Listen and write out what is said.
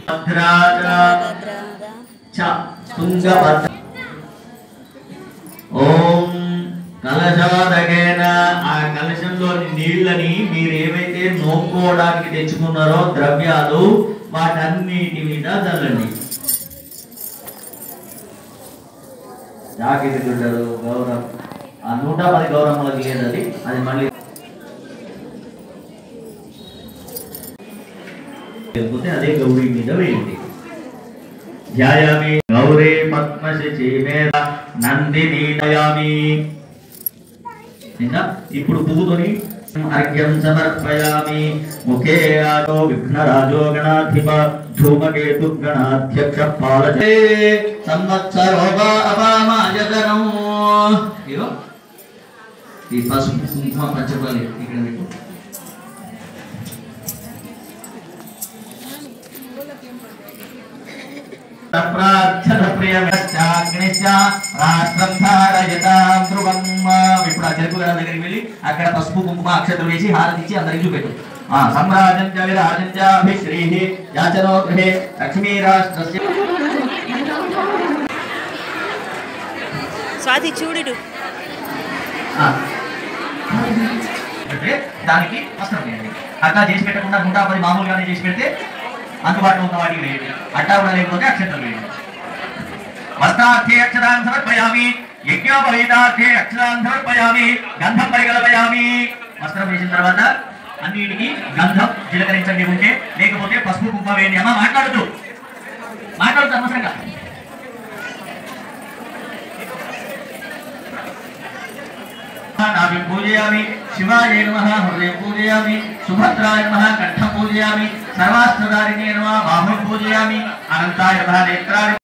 భద్రాద చ తుంగభద్ర ఓం కలశాదగేన ఆ కలశంలోని నీళ్ళని మీరు ఏవైతే నోక్కోవడానికి తెచ్చుకున్నారో ద్రవ్యాలు వాటన్నిటి మీద చల్లండి జాకెట్ గుడ్డలు గౌరవం ఆ నూట పది గౌరవములకు లేదు అది అది మళ్ళీ లేకపోతే అదే గౌరీ మీద వేయండి ధ్యాయామి గౌరీ పద్మశి మీద నందిని దయామి ఇంకా ఇప్పుడు పువ్వుతోని అర్ఘ్యం సమర్పయామి ముఖే ఆదో విఘ్నరాజో గణాధిప ధూమకేతు గణాధ్యక్ష పాలతే సంవత్సరోగా అపామాయతనం ఇగో ఈ పసుపు కుంకుమ పచ్చపల్లి ఇక్కడ పెట్టు ప్రార్థన ప్రియమిశ్చ రాష్ట్రం ధారయతాం ధ్రువం ఇప్పుడు ఆ చెరుకు గడ దగ్గరికి వెళ్ళి అక్కడ పసుపు కుంకుమ అక్షతలు వేసి హారతి ఇచ్చి అందరికి చూపెట్టు ఆ సమ్రాజం చ విరాజం చ అభిశ్రీ యాచనో గృహే లక్ష్మీ రాష్ట్రస్య స్వాతి చూడు ఆ. అంటే దానికి వస్త్రం వేయండి అట్లా చేసి పెట్టకుండా నూట పది మామూలుగానే చేసి పెడితే అందుబాటులో ఉన్న వాటికి వేయండి అట్టా కూడా లేకపోతే అక్షంతలు వేయండి వస్త్రార్థే అక్షరాన్ని సమర్పయామి యజ్ఞోపవీతార్థే అక్షరాన్ని సమర్పయామి గంధం పరిగలపయామి వస్త్రం వేసిన తర్వాత అన్నిటికి గంధం జీలకరించండి ఉంటే లేకపోతే పసుపు కుంకుమ వేయండి అమ్మ మాట్లాడుతూ మాట్లాడుతూ అనవసరంగా నాభి పూజయామి శివాయ నమః హృదయం పూజయామి సుభద్రాయ నమః కంఠం పూజయామి సర్వాస్త్రధారిణే నమః బాహుం పూజయామి అనంతాయ నమః నేత్రాయ